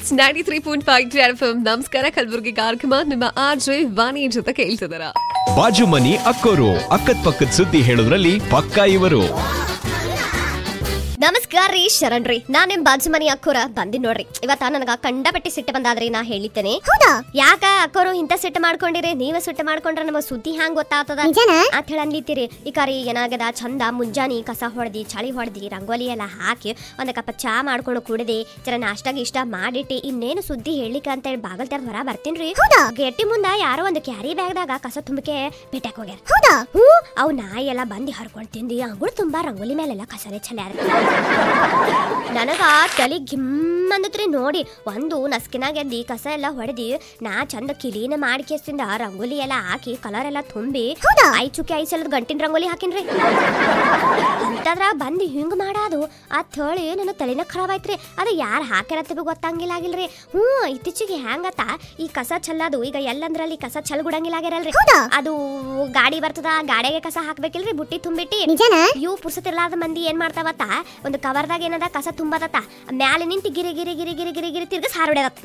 it's ninety three point five film ನಮಸ್ಕಾರ ಕಲಬುರಗಿ ಕಾರ್ಯಕ್ರಮ ನಿಮ್ಮ ಆರ್ ಜೆ ವಾಣಿ ಜೊತೆ ಕೇಳ್ತಿದಾರ ಬಾಜು ಮನಿ ಅಕ್ಕೋರು ಅಕ್ಕದ್ ಪಕ್ಕದ ಸುದ್ದಿ ಹೇಳೋದ್ರಲ್ಲಿ ಪಕ್ಕಾ ಇವರು ನಮಸ್ಕಾರ ರೀ ಶರಣ್ ರೀ ನಾನ್ ನಿಮ್ ಬಾಜು ಮನಿ ಅಕ್ಕೋರ ಬಂದಿ ನೋಡ್ರಿ ಇವತ್ತ ನನಗ ಕಂಡಪಟ್ಟಿ ಸಿಟ್ಟು ಬಂದಾದ್ರಿ ನಾ ಹೇಳಿದ್ದೇನೆ ಹೌದಾ ಯಾಕ ಅಕ್ಕೋರು ಇಂತ ಸಿಟ್ಟು ಮಾಡ್ಕೊಂಡಿರಿ ನೀವೇ ಸಿಟ್ಟು ಮಾಡ್ಕೊಂಡ್ರೆ ನಮಗ್ ಸುದ್ದಿ ಹ್ಯಾಂಗ್ ಗೊತ್ತಾಗ್ತದ ಅಂತ ಹೇಳಿ ಅನ್ಲಿತ್ತೀರಿ ಈ ಕಾರಿ ಏನಾಗದ ಚಂದ ಮುಂಜಾನಿ ಕಸ ಹೊಡೆದಿ ಚಳಿ ಹೊಡೆದಿ ರಂಗೋಲಿ ಎಲ್ಲ ಹಾಕಿ ಒಂದ್ ಕಪ್ಪ ಚಾ ಮಾಡ್ಕೊಂಡು ಕುಡಿದಿ ಜರ ನಾಷ್ಟಾಗ ಇಷ್ಟ ಮಾಡಿಟ್ಟಿ ಇನ್ನೇನು ಸುದ್ದಿ ಹೇಳಿಕ ಅಂತ ಹೇಳಿ ಬಾಗಲ್ ತೆರ್ದ್ ಹೊರ ಬರ್ತೀನ್ರಿ ಗೆಟ್ಟಿ ಮುಂದ ಯಾರೋ ಒಂದು ಕ್ಯಾರಿ ಬ್ಯಾಗ್ದಾಗ ಕಸ ತುಂಬಕ್ಕೆ ಬಿಟ್ಟಾಕ್ ಹೋಗ್ಯಾರ ಹೌದಾ ಹ್ಞೂ ಅವ್ ನಾಯಿ ಎಲ್ಲ ಬಂದಿ ಹರ್ಕೊಂಡ್ ತಿಂದಿ ಅಂಗುಳ್ ತುಂಬಾ ರಂಗೋಲಿ ಮೇಲೆಲ್ಲ ಕಸನೇ ಚಲ್ಯಾರ ನನಗ ತಲಿ ಗಿಮ್ ಅಂದತ್ರಿ ನೋಡಿ ಒಂದು ನಸ್ಕಿನಾಗ ಎದ್ದಿ ಕಸ ಎಲ್ಲ ಹೊಡೆದಿ ನಾ ಚಂದ ಕಿಲೀನ ಮಾಡ್ಕೇಸಿಂದ ರಂಗೋಲಿ ಎಲ್ಲ ಹಾಕಿ ಕಲರ್ ಎಲ್ಲ ತುಂಬಿ ಐ ಚುಕ್ಕಿ ಐ ಸಲದ ಗಂಟಿನ ರಂಗೋಲಿ ಹಾಕಿನ್ರಿ ಅಂತದ್ರ ಬಂದು ಹಿಂಗ್ ಮಾಡಾದು ಆ ಥಳಿ ನನ್ನ ತಲೆನ ಖರಾಬ್ ಆಯ್ತ್ರಿ ಅದು ಯಾರು ಹಾಕ್ಯಾರತ್ತಿಗೂ ಗೊತ್ತಂಗಿಲ್ಲ ಆಗಿಲ್ರಿ ಹ್ಞೂ ಇತ್ತೀಚೆಗೆ ಹೆಂಗತ್ತ ಈ ಕಸ ಚೆಲ್ಲದು ಈಗ ಎಲ್ಲಂದ್ರಲ್ಲಿ ಕಸ ಚೆಲ್ ಗುಡಂಗಿಲ್ಲ ಆಗ್ಯಾರಲ್ರಿ ಅದು ಗಾಡಿ ಬರ್ತದ ಗಾಡಿಗೆ ಕಸ ಹಾಕ್ಬೇಕಿಲ್ರಿ ಬುಟ್ಟಿ ತುಂಬಿಟ್ಟಿ ಇವು ಪುರ್ಸತಿರ್ಲಾರ್ದ ಮಂದಿ ಏನ್ ಮಾಡ್ತಾವತ್ತ ಒಂದು ಕವರ್ದಾಗ ಏನದ ಕಸ ತುಂಬದತ್ತ ಮ್ಯಾಲೆ ನಿಂತು ಗಿರಿ ಗಿರಿ ಗಿರಿ ಗಿರಿ ಗಿರಿ ಗಿರಿ ತಿರ್ಗ ಸಾರುಡ್ಯದತ್ತ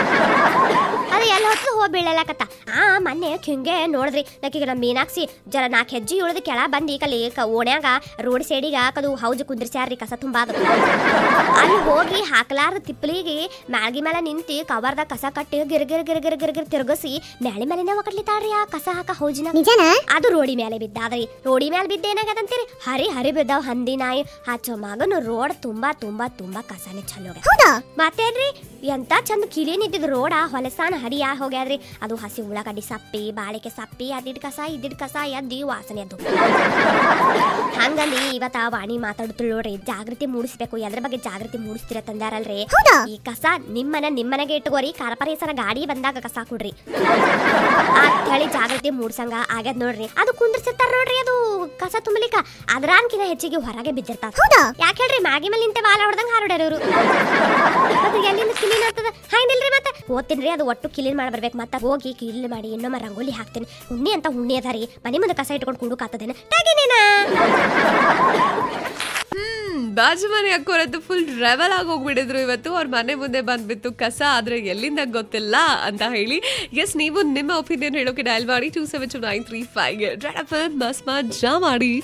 ಅದು ಎಲ್ಲ ಹೊತ್ತು ಹೋಗಿ ಬೀಳಲಕತ್ತ ಆ ಮೊನ್ನೆ ಹಿಂಗೆ ನೋಡಿದ್ರಿ ನಾಕೀಗ ನಮ್ಮ ಮೀನಾಕ್ಷಿ ಜರ ನಾಲ್ಕು ಹೆಜ್ಜೆ ಉಳಿದು ಕೆಳ ಬಂದು ಕಲಿ ಕ ಓಣ್ಯಾಗ ರೋಡ್ ಸೈಡಿಗ ಕದು ಹೌಜ್ ಕುಂದ್ರಿಸ್ಯಾರ್ರಿ ಕಸ ತುಂಬಾದು ಅಲ್ಲಿ ಹೋಗಿ ಹಾಕ್ಲಾರ್ದ ತಿಪ್ಪಲಿಗೆ ಮ್ಯಾಳ್ಗಿ ಮೇಲೆ ನಿಂತಿ ಕವರ್ದಾಗ ಕಸ ಕಟ್ಟಿ ಗಿರ್ ಗಿರ್ ಗಿರ್ ಗಿರ್ ಗಿರ್ ಗಿರ್ ತಿರ್ಗಸಿ ಮ್ಯಾಳಿ ಮೇಲೆನೆ ಒಕ್ಕಟ್ಲಿತಾಳ್ರಿ ಆ ಕಸ ಹಾಕ ಹೌಜಿನ ಅದು ರೋಡಿ ಮೇಲೆ ಬಿದ್ದಾದ್ರಿ ರೋಡಿ ಮೇಲೆ ಬಿದ್ದ ಏನಾಗದಂತೀರಿ ಹರಿ ಹರಿ ಬಿದ್ದಾವ್ ಹಂದಿ ನಾಯಿ ಹಚ್ಚೋ ಮಗನು ರೋಡ್ ತುಂಬಾ ತುಂಬಾ ತುಂಬಾ ಕಸನೇ ಚಲೋ ಮತ್ತೇನ್ರಿ ಎಂತ ಚಂದ ಕಿಲೀನ್ ಇದ್ದಿದ್ ರೋಡ ಹೊಲಸಾನ ಹರಿಯ ಹೋಗ್ಯಾದ್ರಿ ಅದು ಹಸಿ ಉಳ್ಳಾಗಡ್ಡಿ ಸಪ್ಪಿ ಬಾಳಿಕೆ ಸಪ್ಪಿ ಅದಿಡ್ ಕಸ ಇದಿಡ್ ಕಸ ಎದ್ದಿ ವಾಸನೆ ಅದು ಹಂಗಂದಿ ಇವತ್ತ ವಾಣಿ ಮಾತಾಡುತ್ತಿಲ್ಲ ನೋಡ್ರಿ ಜಾಗೃತಿ ಮೂಡಿಸ್ಬೇಕು ಎದ್ರ ಬಗ್ಗೆ ಜಾಗೃತಿ ಮೂಡಿಸ್ತೀರ ತಂದಾರಲ್ರಿ ಈ ಕಸ ನಿಮ್ಮನ ನಿಮ್ಮನೆಗೆ ಇಟ್ಕೋರಿ ಕಾರ್ಪರಿ ಹೆಸರ ಗಾಡಿ ಬಂದಾಗ ಕಸ ಕೊಡ್ರಿ ಅಂತ ಹೇಳಿ ಜಾಗೃತಿ ಮೂಡ್ಸಂಗ ಆಗ್ಯದ ನೋಡ್ರಿ ಅದು ಕುಂದ್ರಸಿರ್ತಾರ ನೋಡ್ರಿ ಅದು ಕಸ ತುಂಬಲಿಕ್ಕ ಅದ್ರಾನ್ಕಿನ ಹೆಚ್ಚಿಗೆ ಹೊರಗೆ ಬಿದ್ದಿರ್ತಾರ ಯಾಕೆ ಹೇಳ್ರಿ ಮ್ಯಾಗಿ ಮೇಲೆ ನಿಂತೆ ಬಾಲ ಹೊಡೆದಂಗ ಹಾರೋಡ್ಯಾರ ಇವ್ರು ಅದು ಎಲ್ಲಿಂದ ಕ್ಲೀನ್ ಆಗ್ತದ ಹಾಯ್ದಿಲ್ರಿ ಮತ್ತೆ ಓದ್ತೀನಿ ಅದು ಒಟ್ಟು ಕ್ಲೀನ್ ಮಾಡಿ ಬರ್ಬೇಕು ಮತ್ತೆ ಹೋಗಿ ಕ್ಲೀನ್ ಮಾಡಿ ಇನ್ನೊಮ್ಮೆ ರಂಗೋಲಿ ಹಾಕ್ತೀನಿ ಹುಣ್ಣಿ ಅಂತ ಹುಣ್ಣಿ ಅದ ರೀ ಮನೆ ಮುಂದೆ ಕಸ ಇಟ್ಕೊಂಡು ಕುಡುಕಾತದೇನ ಟಾಗಿನೇನಾ ಹ್ಮ್ ಬಾಜು ಮನೆ ಅಕ್ಕೋರದ್ದು ಫುಲ್ ರೆವೆಲ್ ಆಗಿ ಹೋಗ್ಬಿಟ್ಟಿದ್ರು ಇವತ್ತು ಅವ್ರ ಮನೆ ಮುಂದೆ ಬಂದ್ಬಿಟ್ಟು ಕಸ ಆದ್ರೆ ಎಲ್ಲಿಂದ ಗೊತ್ತಿಲ್ಲ ಅಂತ ಹೇಳಿ ಎಸ್ ನೀವು ನಿಮ್ಮ ಒಪಿನಿಯನ್ ಹೇಳೋಕೆ ಡಯಲ್ ಮಾಡಿ two seven two nine three five ಮಸ್ತ್ ಮಜಾ ಮಾಡಿ